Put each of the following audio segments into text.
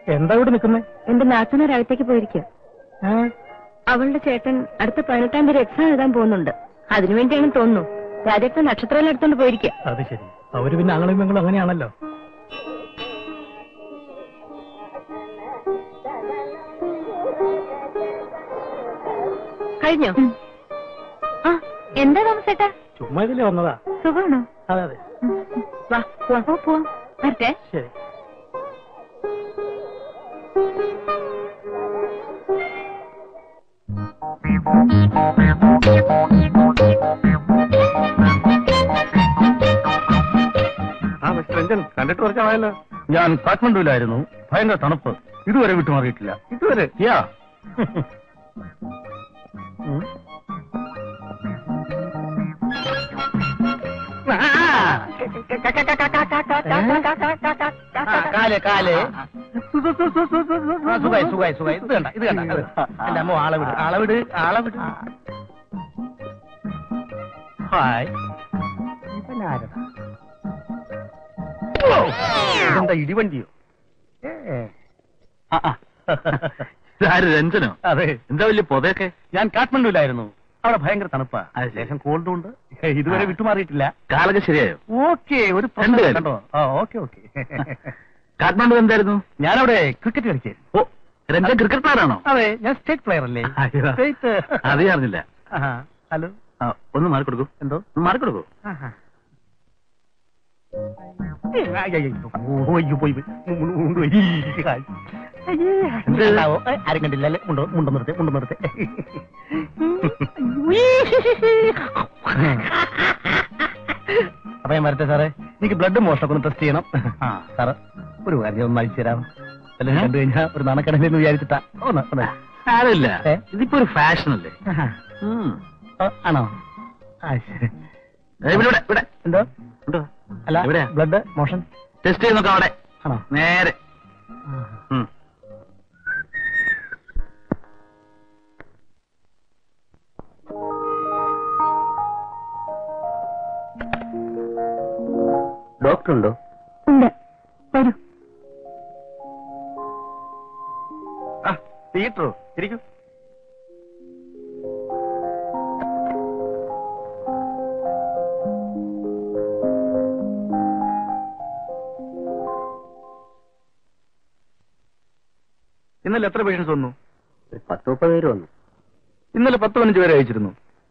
എന്താ ഇവിടെ നിൽക്കുന്നേ എന്റെ നാത്തൂനൊരകത്തേക്ക് പോയിരിക്കുക അവളുടെ ചേട്ടൻ അടുത്ത പതിനെട്ടാം തീയതി എക്സാം എഴുതാൻ പോകുന്നുണ്ട് അതിനുവേണ്ടിയാണ് തോന്നുന്നു രാജേട്ടൻ നക്ഷത്രം എടുത്തോണ്ട് പോയിരിക്കുക അത് ശരി അവര് പിന്നെ ആങ്ങളും പെങ്ങളും അങ്ങനെയാണല്ലോ കഴിഞ്ഞോ ആ എന്താ താമസേട്ടാ ചുമ്മാ ഇതിലേ വന്നതാ സുഖമാണോ അതെ അതെ വാ പോവാം ഓ, പോവാം വരട്ടെ ശരി ആ മിസ്റ്റർ രഞ്ജൻ കണ്ടിട്ട് കുറച്ചാണല്ലോ ഞാൻ കാഠ്മണ്ഡുവിലായിരുന്നു ഭയങ്കര തണുപ്പ് ഇതുവരെ വിട്ടുമാറിയിട്ടില്ല ഇതുവരെ യാ കാല് കാല് ആ, സുഖായി സുഖായി സുഖായി ഇത് കണ്ട ഇത് കണ്ട എന്റെ അമ്മ ആളെ വിട് ആളെ വിട് ആളെ വിട് ഹായ് ഇതെന്താ ഇടിവണ്ടിയോ ഇതാര് രഞ്ജനോ അതെ എന്താ വലിയ പൊതയൊക്കെ ഞാൻ കാഠ്മണ്ഡുവിലായിരുന്നു അവിടെ ഭയങ്കര തണുപ്പാ അത് ശരി. ശേഷം കോൾഡും ഉണ്ട് ഇതുവരെ ആ. വിട്ടുമാറിയിട്ടില്ല കാലൊക്കെ ശരിയായോ ഓക്കെ ഒരു പ്രശ്നം രണ്ട് കാര്യം. കണ്ടോ ആ ഓക്കെ ഓക്കെ കാഠ്മണ്ഡു എന്തായിരുന്നു ഞാനവിടെ ക്രിക്കറ്റ് കളിച്ചായിരുന്നു ഓ രഞ്ജൻ ക്രിക്കറ്റ് പ്ലെയറാണോ അതെ ഞാൻ സ്റ്റേറ്റ് പ്ലെയർ അല്ലേ അയ്യോ. സ്റ്റേറ്റ് അത് അറിഞ്ഞില്ല ആഹാ. ഹലോ ആ, ഒന്ന് മാറി കൊടുക്കൂ എന്തോ ഒന്ന് മാറി കൊടുക്കൂ ആഹാ. ഏ, ആ, അയ്യോ, അയ്യോ. ഓ, അയ്യോ, പോയി, പോയി. മു- മു- മുണ്ട് പോയി. ഹായ്. അയ്യേ, എന്ത്? ഉണ്ടാവോ? ഏ, ആരും കണ്ടില്ല അല്ലേ മുണ്ടോ മുണ്ടോ നിർത്തി മുണ്ടോ നിർത്തി അപ്പൊ ഞാൻ വരട്ടെ സാറേ എനിക്ക് ബ്ലഡ് മോഷണമൊക്കെ ഒന്ന് ടെസ്റ്റ് ചെയ്യണം ആ. സാറ് ഒരു കാര്യം ഒന്ന് അയച്ചു തരാം അല്ലെങ്കിൽ കണ്ടു കഴിഞ്ഞാൽ ഒരു നാണക്കടലെന്ന് വിചാരിച്ചിട്ടാ ഒന്ന് ഒന്ന്. സാരമില്ല ഏ? ഇതിപ്പോ ഒരു ഫാഷൻ അല്ലേ ആഹാ. ഉം. ആ, ആണോ ആ ശരി ഏ, ഇവിടെ ഇവിടെ ഇവിടെ എന്തോ ഉണ്ടോ? അല്ല എവിടെയാ ബ്ലഡ് മോഷൻ ടെസ്റ്റ് ചെയ്ത് നോക്കാം അവിടെ ആണോ നേരെ ഉം. ഡോക്ടർ ഉണ്ടോ ഉണ്ട് വരൂ ആ തിയേറ്ററോ ഇരിക്കൂ ഇന്നലെ എത്ര പേഷ്യൻസ് വന്നു പത്ത് മുപ്പത് പേര് വന്നു ഇന്നലെ പത്ത് പതിനഞ്ച് പേരെ അയച്ചിരുന്നു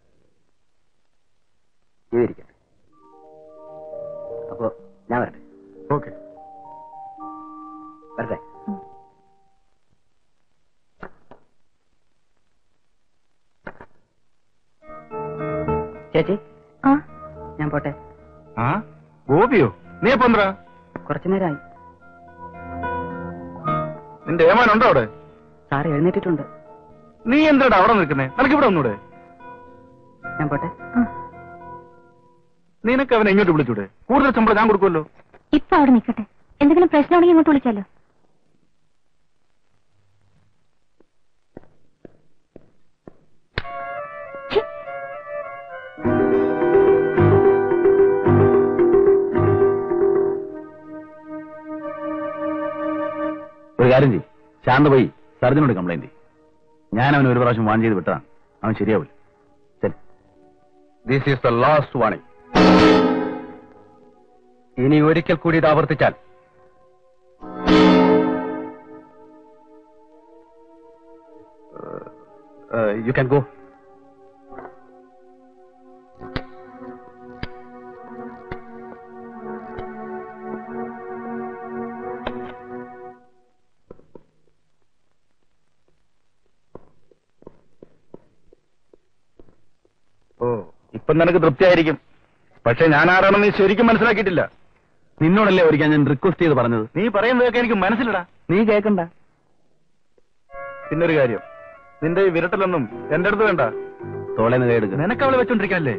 ജീവിരിക്കട്ടെ അപ്പോ ഞാൻ വരട്ടെ ഓക്കെ വരട്ടെ ചേച്ചി ആ ഞാൻ പോട്ടെ ആ ഗോപിയോ നീ എപ്പോ എന്താ കുറച്ചു നേരമായി നിന്റെ ഏമാനുണ്ടോ അവിടെ സാറ് എഴുന്നേറ്റിട്ടുണ്ട് നീ എന്താടാ അവിടെ നിൽക്കുന്നേ നിനക്ക് ഇവിടെ ഒന്നൂടെ ഞാൻ പോട്ടെ നിനക്ക് അവനെ ഇങ്ങോട്ട് വിളിച്ചൂടെ കൂടുതൽ ശമ്പളം ഞാൻ കൊടുക്കുമല്ലോ ഇപ്പൊ അവിടെ നിൽക്കട്ടെ എന്തെങ്കിലും പ്രശ്നമാണെങ്കിൽ ഇങ്ങോട്ട് വിളിച്ചാലോ ഛി, ഒരു കാര്യം ചെയ്യും ശാന്ത പോയി സർജനോട് കംപ്ലൈന്റ് ഞാൻ അവന് ഒരു പ്രാവശ്യം വാൺ ചെയ്ത് വിട്ടതാണ് അവൻ ശരിയാവില്ല ശരി this is the last warning ഇനി ഒരിക്കൽ കൂടി ഇത് ആവർത്തിച്ചാൽ യു ക്യാൻ ഗോ ഓ ഇപ്പം നിനക്ക് തൃപ്തിയായിരിക്കും പക്ഷെ ഞാൻ ആരാണെന്ന് നീ ശരിക്കും മനസ്സിലാക്കിയിട്ടില്ല നിന്നോടല്ലേ ഒരിക്കൽ ഞാൻ റിക്വസ്റ്റ് ചെയ്ത് പറഞ്ഞത് നീ പറയുന്നതൊക്കെ എനിക്ക് മനസ്സിലടാ നീ കേൾക്കണ്ട പിന്നൊരു കാര്യം നിന്റെ ഈ വിരട്ടലൊന്നും എന്റെ അടുത്ത് വേണ്ട തോളേന്ന് കൈയെടുക്കുക നിനക്ക് അവളെ വെച്ചോണ്ടിരിക്കാനല്ലേ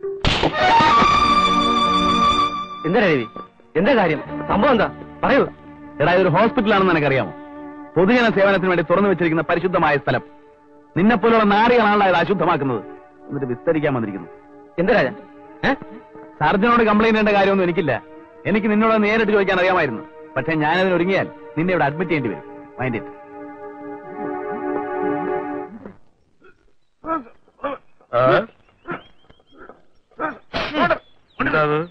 എന്താ രവി എന്താ കാര്യം സംഭവം എന്താ പറയൂ എടാ ഇതൊരു ഹോസ്പിറ്റലാണെന്ന് നിനക്കറിയാമോ പൊതുജന സേവനത്തിന് വേണ്ടി തുറന്നു വെച്ചിരിക്കുന്ന പരിശുദ്ധമായ സ്ഥലം നിന്നെപ്പോലുള്ള നാടികളാണല്ലോ ഇത് അശുദ്ധമാക്കുന്നത് എന്നിട്ട് വിസ്തരിക്കാൻ വന്നിരിക്കുന്നു എന്താ രാജ സർജനോട് കംപ്ലൈന്റ് ചെയ്യേണ്ട കാര്യമൊന്നും എനിക്കില്ല എനിക്ക് നിന്നോട് നേരിട്ട് ചോദിക്കാൻ അറിയാമായിരുന്നു പക്ഷെ ഞാനതിന് ഒരുങ്ങിയാൽ നിന്നെ ഇവിടെ അഡ്മിറ്റ് ചെയ്യേണ്ടി വരും മൈൻഡ് ഇറ്റ് എന്താ അത്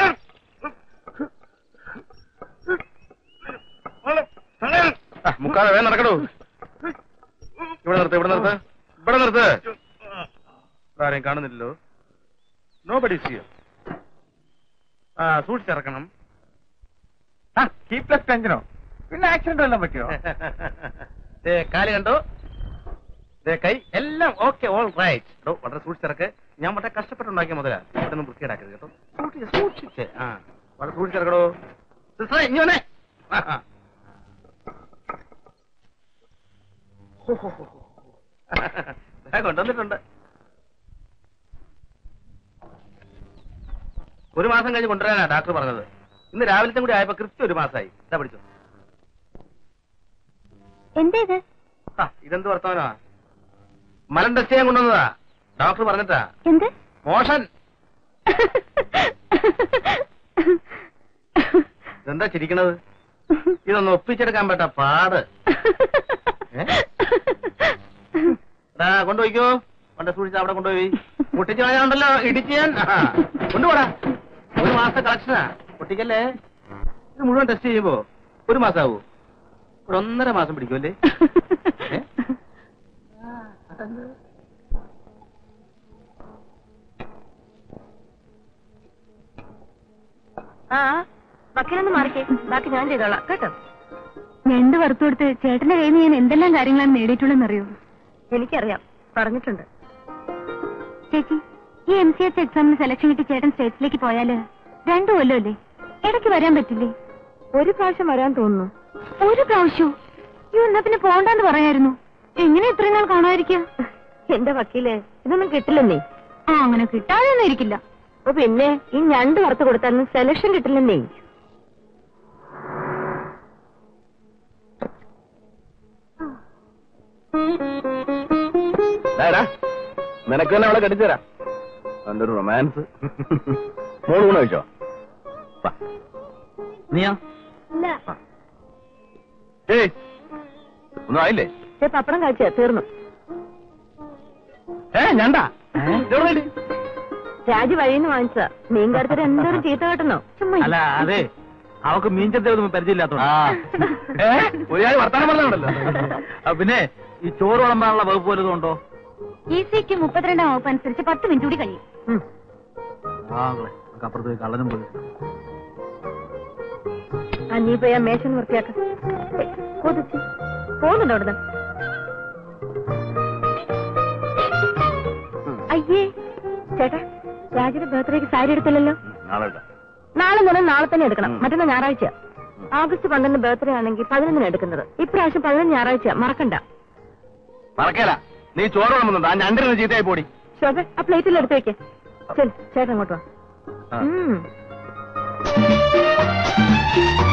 ആ, മുക്കാതെ വേഗം നടക്കണോ ഇവിടെ നിർത്ത് ഇവിടെ നിർത്ത് ഇവിടെ നിർത്ത് ആരെയും കാണുന്നില്ലല്ലോ നോ ബഡി സിയോ ആ സൂക്ഷിച്ചിറക്കണം കീപ്ലെസ് ടെൻഷനോ പിന്നെ ആക്സിഡന്റ് വല്ലതും പറ്റിയോ ദേ, കാല് കണ്ടോ ദേ, കൈ എല്ലാം ഓക്കെ ഓൾ റൈറ്റ് വളരെ സൂക്ഷിച്ചിറക്ക് ഞാൻ വളരെ കഷ്ടപ്പെട്ടുണ്ടാക്കിയ മുതലാ ഇവിടെ ഒന്നും വൃത്തിയിടാക്കരുത് കേട്ടോ സൂക്ഷിച്ച് സൂക്ഷിച്ച് ആ വളരെ സൂക്ഷിച്ചിറക്കടോ സിസ്റ്ററെ ഇനി വന്നേ ആ, ആ. ഹോ, ഹോ, ഹോ, ഹോ. ദേ, കൊണ്ടുവന്നിട്ടുണ്ട് ഒരു മാസം കഴിഞ്ഞ് കൊണ്ടുവരാനാ ഡാക്ടർ പറഞ്ഞത് ഇന്ന് രാവിലത്തെ കൂടി ആയപ്പോ കൃത്യം ഒരു മാസമായി ഇതാ പിടിച്ചു എന്താ ഇത് ആ, ഇതെന്ത് വർത്തമാനാ മലം ടെസ്റ്റ് ചെയ്യാൻ കൊണ്ടുവന്നതാ ഡോക്ടർ പറഞ്ഞിട്ടാ എന്ത് മോഷൻ ഇതെന്താ ചിരിക്കണത് ഇതൊന്ന് ഒപ്പിച്ചെടുക്കാൻ പറ്റ പാട് ഏ? എടാ കൊണ്ടുപോയിക്കോ കൊണ്ട് സൂക്ഷിച്ച് അവിടെ കൊണ്ടുപോയി പൊട്ടിച്ച് കളയാണ്ടല്ലോ ഇടിച്ച് ഞാൻ ആ, കൊണ്ടുപോടാ ഒരു മാസത്തെ കളക്ഷനാ പൊട്ടിക്കല്ലേ ഇത് മുഴുവൻ ടെസ്റ്റ് ചെയ്യുമ്പോ ഒരു മാസാവൂ ഒരു ഒന്നര മാസം പിടിക്കുമല്ലേ ഏ? ആ വക്കീലൊന്ന് മാറിക്കേ ബാക്കി ഞാൻ ചെയ്തോളാം കേട്ടോ ഞണ്ട് വറുത്തു കൊടുത്ത് ചേട്ടന്റെ കയ്യിൽ നിന്ന് ഞാൻ എന്തെല്ലാം കാര്യങ്ങളാണ് നേടിയിട്ടുള്ളതെന്നറിയോ എനിക്കറിയാം പറഞ്ഞിട്ടുണ്ട് ചേച്ചി ഈ എം സി എച്ച് എക്സാമിന് സെലക്ഷൻ കിട്ടി ചേട്ടൻ സ്റ്റേറ്റ്സിലേക്ക് പോയാല് രണ്ടു കൊല്ലമല്ലേ ഇടയ്ക്ക് വരാൻ പറ്റില്ലേ ഒരു പ്രാവശ്യം വരാൻ തോന്നുന്നു ഒരു പ്രാവശ്യവും അയ്യോ എന്നാ പിന്നെ പോണ്ടെന്ന് പറയായിരുന്നു എങ്ങനെ ഇത്രയും നാൾ കാണാതിരിക്കുക എന്റെ വക്കീലെ ഇതൊന്നും കിട്ടില്ലെന്നേ ആ അങ്ങനെ കിട്ടാതെയൊന്നും ഇരിക്കില്ല ഓ പിന്നെ ഈ ഞണ്ട് വറുത്ത് കൊടുത്താലും സെലക്ഷൻ കിട്ടില്ലെന്നേ ഡാ, നിനക്ക് തന്നെ അവളെ കടിച്ചുതരാ അവന്റെ ഒരു റൊമാൻസ് മോള് ഊണ് കഴിച്ചോ വാ. നീയാ ഏയ് ഒന്നും ആയില്ലേ ദേ പപ്പടം കാഴ്ച തീർന്നു ഏ ഞണ്ടാ ഇതെവിടെ കിട്ടി? രാജി വഴിന്ന് വാങ്ങിച്ച മീൻകാരത്തിന് എന്തൊരു ചീത്ത കേട്ടണോ ചുമ്മാ അല്ല അതെ അവക്ക് മീൻചത്തെ ഒന്നും ആ പരിചയമില്ലാത്തോണ്ട് ഏ ഒരു കാര്യം വർത്താനം പറഞ്ഞുണ്ടല്ലോ ആ, പിന്നെ ഈ ചോറ് വിളമ്പാനുള്ള വകുപ്പ് വല്ലതും ഉണ്ടോ ഇ സിക്ക് മുപ്പത്തിരണ്ടാം വകുപ്പ് അനുസരിച്ച് പത്ത് മിനിറ്റ് കൂടി കഴിയും ആ മകളെ, നമുക്ക് അപ്പുറത്ത് പോയി കള്ളനും പോയി ആ നീ പോയി ആ മേശ വൃത്തിയാക്ക കൊതിച്ച് പോകുന്നുണ്ടോ അവിടുന്ന് അയ്യേ ചേട്ടാ രാജയുടെ ബർത്ത്ഡേക്ക് സാരി എടുത്തില്ലല്ലോ നാളെ ഇടാം. നാളെ തന്നെ നാളെ തന്നെ എടുക്കണം ഉം. മറ്റന്നാ ഞായറാഴ്ച ആഗസ്റ്റ് പന്ത്രണ്ട് ബർത്ത്ഡേ ആണെങ്കിൽ പതിനൊന്നിന് എടുക്കുന്നത് ഇപ്രാവശ്യം പതിനൊന്ന് ഞായറാഴ്ച മറക്കണ്ട മറക്കേല നീ ചോറ് വിളമ്പുന്നുണ്ട് ആ ഞണ്ടിരുന്ന് ചീത്തയായി പോടി ശോഭ ആ പ്ലേറ്റിൽ എടുത്ത് വെക്കേ ശരി ചേട്ടൻ അങ്ങോട്ട് വാ ആ. ഉം.